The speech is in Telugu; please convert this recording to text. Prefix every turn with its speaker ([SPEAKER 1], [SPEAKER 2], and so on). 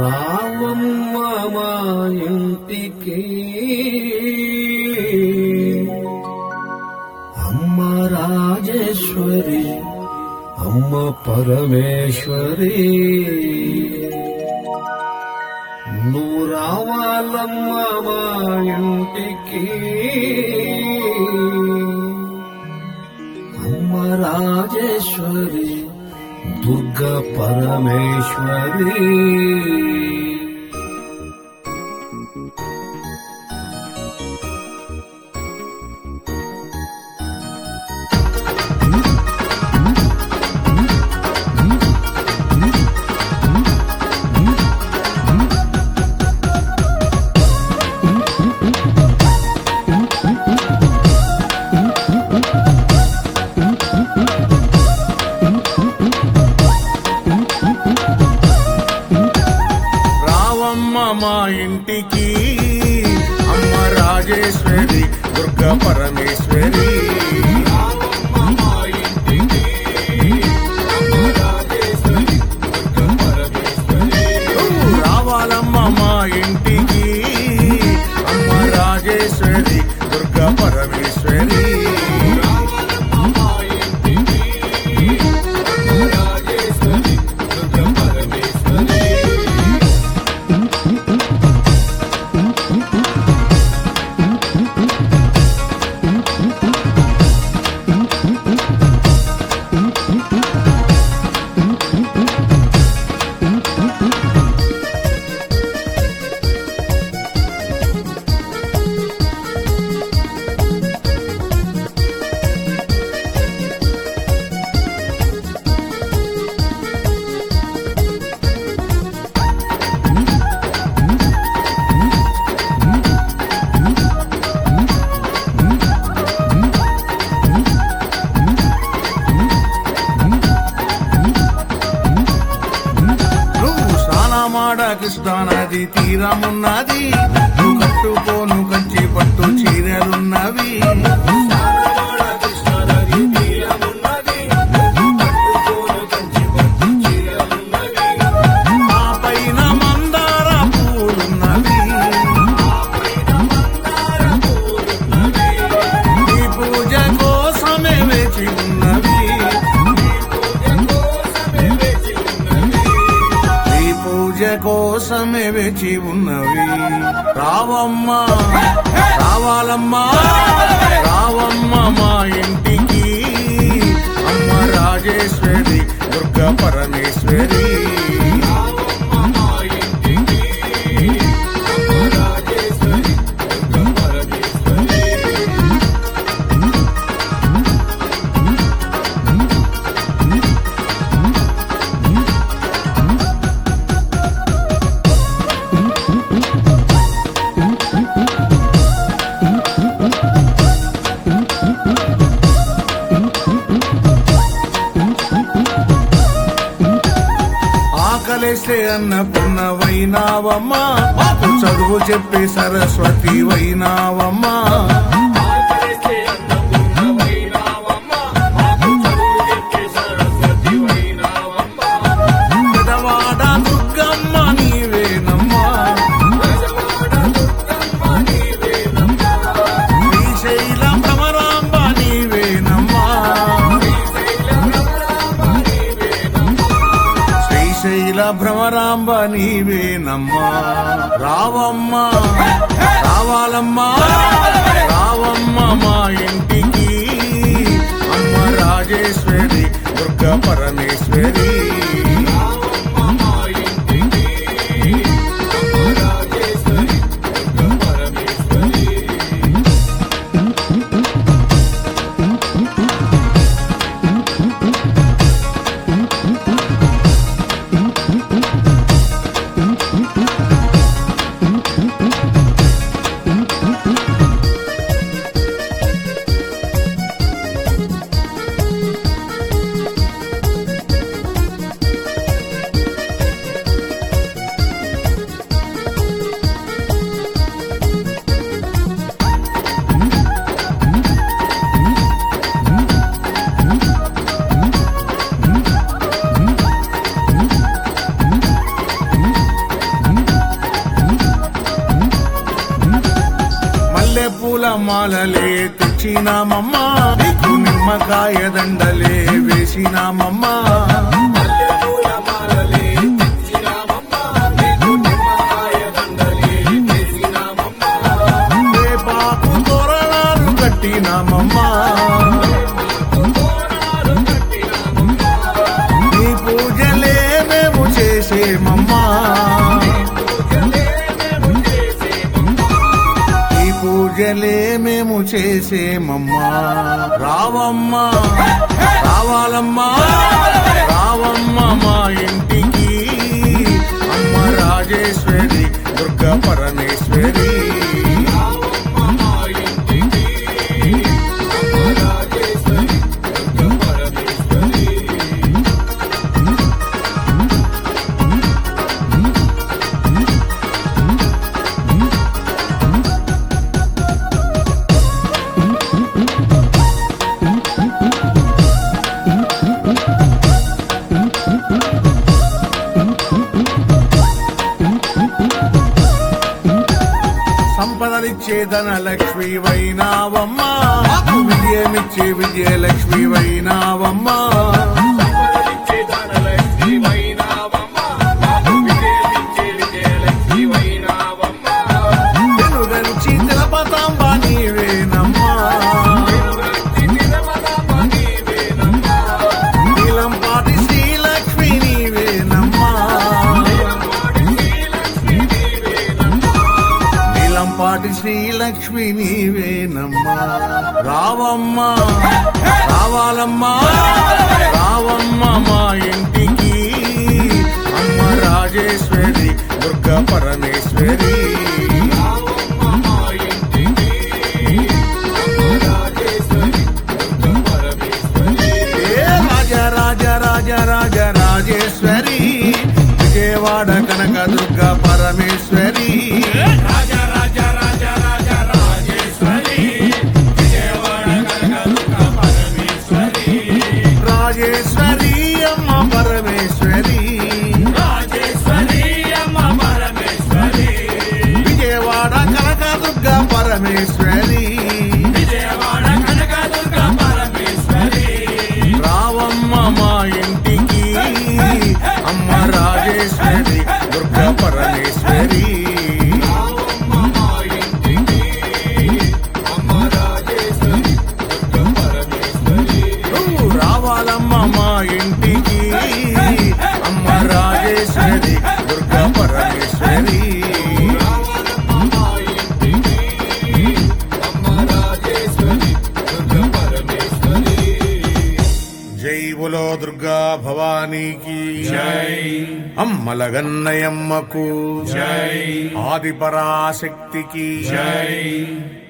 [SPEAKER 1] రావమ్మ మా ఇంటికి అమ్మ రాజేశ్వరి అమ్మ పరమేశ్వరి నువ్వు రావాలమ్మ మా ఇంటికి అమ్మ రాజేశ్వరి దుర్గ పరమేశ్వరి
[SPEAKER 2] రావమ్మ మా ఇంటికి అమ్మ రాజేశ్వరి దుర్గ పరమేశ్వరి రావాలమ్మ మా ఇంటికి అమ్మ రాజేశ్వరి దుర్గ పరమేశ్వరి నువ్వు స్నానమాడ కృష్ణా నది తీరమున్నది నువ్వు కట్టుకోను కంచి పట్టు చీరలున్నవి ఆ పైన మందార పూలున్నవి ఈ పూజ కోసమే వేచి ఉన్నవి ఈ పూజ కోసమే వేచి ఉన్నవి రావమ్మ రావాలమ్మా రావమ్మ మా ఇంటికి అమ్మ రాజేశ్వరి దుర్గ పరమేశ్వరి ఆకలేస్తే అన్నపూర్ణ వైనావమ్మా మాకు చదువు చెప్పే సరస్వతి వైనావమ్మా పెదవాడ దుర్గమ్మ నీవేనమ్మా శ్రీశైల భ్రమరాంబ నీవేనమ్మా శ్రీశైల భ్రమరాంబ నీవేనమ్మా రావమ్మ రావాలమ్మా రావమ్మ మా ఇంటికి అమ్మ రాజేశ్వరి దుర్గ పరమేశ్వరి పూలమాలలే తెచ్చినామమ్మా నీకు నిమ్మకాయ దండలే వేసినామమ్మా వేపాకు తోరణాలు కట్టినామమ్మా నీ పూజలే మేము చేసేమమ్మా ఈ పూజలే మేము చేసేమమ్మా రావమ్మా రావాలమ్మా రావమ్మ మా ఇంటికి అమ్మ రాజేశ్వరి దుర్గా పరమేశ్వరి సంపదలిచ్చే ధన లక్ష్మి వైనావమ్మా విజయమిచ్చే విజయలక్ష్మి వైనావమ్మా వెనుగంచి తిలపతాంబ నీవేనమ్మా నీలంపాటి శ్రీలక్ష్మి నీవేనమ్మా నీలంపాటి శ్రీలక్ష్మి నీవేనమ్మా రావమ్మా రావాలమ్మా రావమ్మ మా ఇంటికి అమ్మ రాజేశ్వరి దుర్గా పరమేశ్వరి ఏ రాజ రాజ రాజ రాజ రాజేశ్వరి విజయవాడ కనక దుర్గా పరమేశ్వరి రాజేశ్వరి అమ్మ పరమేశ్వరి విజయవాడ కనక దుర్గా పరమేశ్వరి రావమ్మ మా ఇంటికి అమ్మ రాజేశ్వరి దుర్గా పరమేశ్వరి నువ్వు రావాలమ్మ మా ఇంటికి అమ్మ రాజేశ్వరి దుర్గా పరమేశ్వరి జై బులో దుర్గా భవానీకి జై అమ్మలగన్నయమ్మకు జై ఆదిపరాశక్తికి జై